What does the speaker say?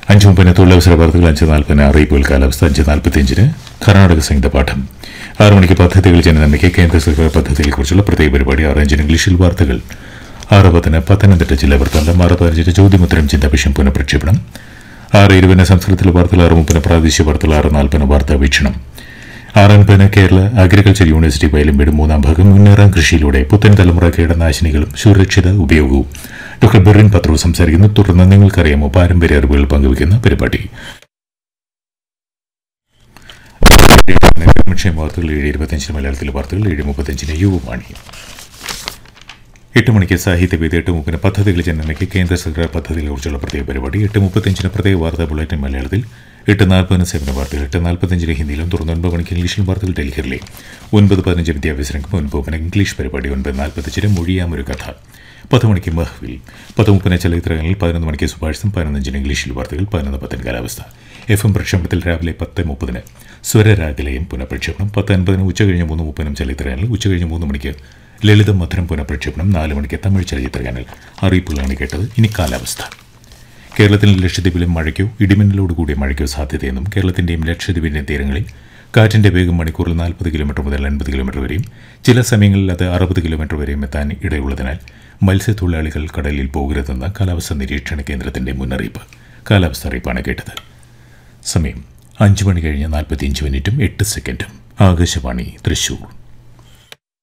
അഞ്ച് മുപ്പതിന് തൊഴിലവസര വാർത്തകൾ അഞ്ച് നാൽപ്പതിന് അറിയിപ്പുകൾ കാലാവസ്ഥ അഞ്ച് നാൽപ്പത്തിയഞ്ചിന് കർണാടക സംഗീത പാഠം ആറ് മണിക്ക് പദ്ധതികൾ ജനനന്മയ്ക്ക് കേന്ദ്ര സർക്കാർ പദ്ധതികളെക്കുറിച്ചുള്ള പ്രത്യേക പരിപാടി ആറ് അഞ്ചിന് ഇംഗ്ലീഷിൽ വാർത്തകൾ ആറ് പത്തിന് പത്തനംതിട്ട ജില്ലാ വൃത്താന്തം ആറ് പതിനഞ്ചിന് ചോദ്യമുത്തരം ചിന്താവിഷയം പുനഃപ്രക്ഷേപണം ആറ് ഇരുപതിന് സംസ്കൃതത്തിലെ വാർത്തകൾ ആറ് മുപ്പതിന് പ്രാദേശിക വാർത്തകൾ ആറ് നാൽപ്പതിന് വാർത്താ വീക്ഷണം ആറാൻപതിന് കേരള അഗ്രികൾച്ചർ യൂണിവേഴ്സിറ്റി വയലുംവീട് മൂന്നാം ഭാഗം മുന്നേറാം കൃഷിയിലൂടെ പുത്തൻ തലമുറ കീടനാശിനികളും സുരക്ഷിത ഉപയോഗവും ഡോക്ടർ ബെറിൻ പത്രവ് സംസാരിക്കുന്നു തുടർന്ന് നിങ്ങൾക്കറിയാമോ പാരമ്പര്യ അറിവുകൾ പങ്കുവയ്ക്കുന്ന പരിപാടി ക്ഷേമ വാർത്തകൾ ഏഴ് ഇരുപത്തഞ്ചിന് മലയാളത്തിലെ വാർത്തകൾ ഏഴ് മുപ്പത്തഞ്ചിന് യുവവാണി എട്ട് മണിക്ക് സാഹിത്യവേദി എട്ട് മുപ്പതിന് പദ്ധതികൾ ജനനയ്ക്ക് കേന്ദ്ര സർക്കാർ പദ്ധതികളെക്കുറിച്ചുള്ള പ്രത്യേക പരിപാടി എട്ട് മുപ്പത്തഞ്ചിന് പ്രത്യേക വാർത്താ ബുള്ളറ്റിൻ മലയാളത്തിൽ എട്ട് നാൽപ്പതിന് സേവന വാർത്തകൾ എട്ട് നാൽപ്പത്തഞ്ചിന് ഹിന്ദിയിലും തുടർന്ന് ഒൻപത് മണിക്ക് ഇംഗ്ലീഷിലും വാർത്തകൾ ഡൽഹിയിലെ ഒൻപത് പതിനഞ്ച് വിദ്യാഭ്യാസ രംഗം ഒൻപത് മണി ഇംഗ്ലീഷ് പരിപാടി ഒൻപത് നാൽപ്പത്തഞ്ചിന് മൊഴിയാമൊരു കഥ പത്ത് മണിക്ക് മഹ്വിൽ പത്ത് മുപ്പതിന് ചലച്ചിത്രങ്ങളിൽ പതിനൊന്ന് മണിക്ക് സുഭാഷിതം പതിനൊന്നഞ്ചിന് ഇംഗ്ലീഷിൽ വാർത്തകൾ പതിനൊന്ന് പത്തിന് കാലാവസ്ഥ എഫ് എം പ്രക്ഷേപണത്തിൽ രാവിലെ പത്ത് മുപ്പതിന് സ്വരരാഗലയം പുനഃപ്രക്ഷേപണം പത്ത് അൻപതിന് ഉച്ചകഴിഞ്ഞ് മൂന്ന് മുപ്പതിനും ചലച്ചിത്രങ്ങളിൽ ഉച്ചകഴിഞ്ഞ് മൂന്ന് മണിക്ക് ലളിതം മധുരം പുനഃപ്രക്ഷേപണം നാല് മണിക്ക് തമിഴ് ചലച്ചിത്രഗാനങ്ങൾ അറിയിപ്പുകളാണ് കേട്ടത് ഇനി കാലാവസ്ഥ കേരളത്തിൽ ലക്ഷദ്വീപിലും മഴയ്ക്കോ ഇടിമിന്നലോട് കൂടിയ മഴയ്ക്കോ സാധ്യതയെന്നും കേരളത്തിന്റെയും ലക്ഷദ്വീപിന്റെയും തീരങ്ങളിൽ കാറ്റിന്റെ വേഗം മണിക്കൂറിൽ നാൽപ്പത് കിലോമീറ്റർ മുതൽ അൻപത് കിലോമീറ്റർ വരെയും ചില സമയങ്ങളിൽ അത് അറുപത് കിലോമീറ്റർ വരെയും എത്താൻ ഇടയുള്ളതിനാൽ മത്സ്യത്തൊഴിലാളികൾ കടലിൽ പോകരുതെന്ന കാലാവസ്ഥാ നിരീക്ഷണ കേന്ദ്രത്തിന്റെ മുന്നറിയിപ്പ് കാലാവസ്ഥ അറിയിപ്പാണ് കേട്ടത് സമയം അഞ്ച് മണി കഴിഞ്ഞ് നാൽപ്പത്തിയഞ്ച് മിനിറ്റും എട്ട് സെക്കൻഡും ആകാശവാണി തൃശൂർ